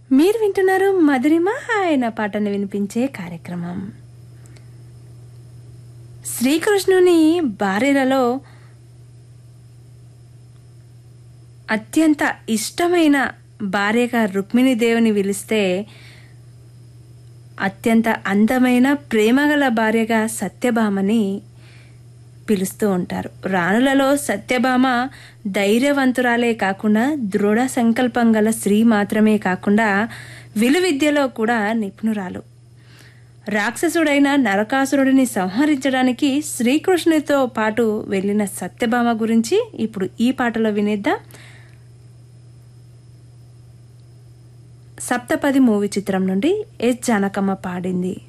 మీరు వింటున్నారు మధురిమ ఆయన పాటను వినిపించే కార్యక్రమం శ్రీకృష్ణుని భార్యలలో అత్యంత ఇష్టమైన భార్యగా రుక్మిణీదేవిని పిలిస్తే అత్యంత అందమైన ప్రేమగల భార్యగా సత్యభామని పిలుస్తూ ఉంటారు రాణులలో సత్యభామ ధైర్యవంతురాలే కాకుండా దృఢ సంకల్పం గల స్త్రీ మాత్రమే కాకుండా విలువిద్యలో కూడా నిపుణురాలు రాక్షసుడైన నరకాసురుడిని సంహరించడానికి శ్రీకృష్ణునితో పాటు వెళ్ళిన సత్యభామ గురించి ఇప్పుడు ఈ పాటలో వినేద్దాం సప్తపది మూవీ చిత్రం నుండి ఎస్ జానకమ్మ పాడింది